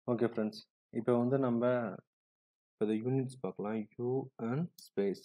okay friends இப்போ வந்து நம்ம இப்போ இந்த யூனிட்ஸ் பார்க்கலாம் யூ அண்ட் ஸ்பேஸ்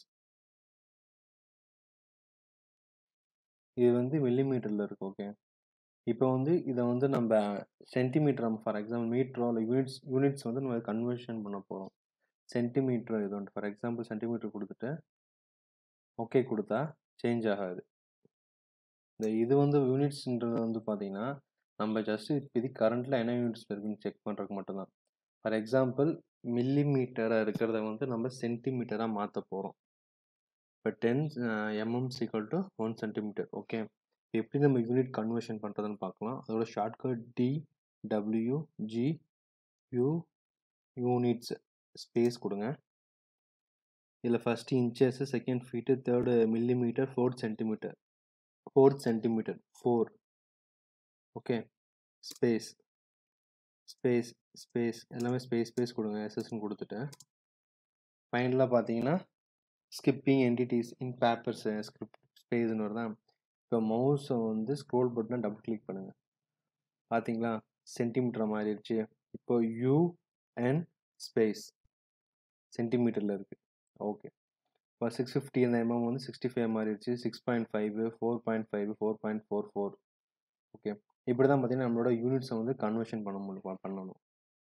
இது வந்து மில்லிமீட்டரில் இருக்கு ஓகே இப்போ வந்து இதை வந்து நம்ம சென்டிமீட்டர் நம்ம ஃபார் எக்ஸாம்பிள் மீட்டரோ இல்லை யூனிட்ஸ் யூனிட்ஸ் வந்து நம்ம கன்வர்ஷன் பண்ண போகிறோம் சென்டிமீட்டரோ இது ஒன்று ஃபார் எக்ஸாம்பிள் சென்டிமீட்டர் கொடுத்துட்டு ஓகே கொடுத்தா சேஞ்ச் ஆகாது இந்த இது வந்து யூனிட்ஸ்ன்றது வந்து பார்த்தீங்கன்னா நம்ம ஜஸ்ட் இப்போதி கரண்ட்டில் என்ன யூனிட்ஸ் இருக்குன்னு செக் பண்ணுறதுக்கு மட்டும்தான் ஃபார் எக்ஸாம்பிள் மில்லி மீட்டராக இருக்கிறத வந்து நம்ம சென்டிமீட்டராக மாற்ற போகிறோம் இப்போ ten MM equal to one centimetre okay எப்படி நம்ம யூனிட் கன்வர்ஷன் பண்ணுறதுன்னு பார்க்கலாம் அதோட shortcut T W G U units space கொடுங்க இதில் first inches second feet third millimetre fourth centimetre fourth centimetre four okay space space space எல்லாமே space space கொடுங்க எஸ்எஸ்ன்னு கொடுத்துட்டு ஃபைனலாக பார்த்தீங்கன்னா skipping entities in papers script ஸ்பேஸ்னு வருதான் இப்போ மவுஸை வந்து ஸ்க்ரோல் பட்டனை டபுள் கிளிக் பண்ணுங்கள் பார்த்தீங்களா சென்டிமீட்டர் மாறிடுச்சு இப்போ யூ அண்ட் ஸ்பேஸ் சென்டிமீட்டரில் இருக்குது ஓகே இப்போ சிக்ஸ் ஃபிஃப்டி அந்த எம்எம் வந்து சிக்ஸ்டி ஃபைவ் மாறிடுச்சு six point five four point five four point four four okay இப்படி தான் பார்த்தீங்கன்னா நம்மளோட யூனிட்ஸை வந்து கன்வர்ஷன் பண்ண முடியும் பண்ணணும்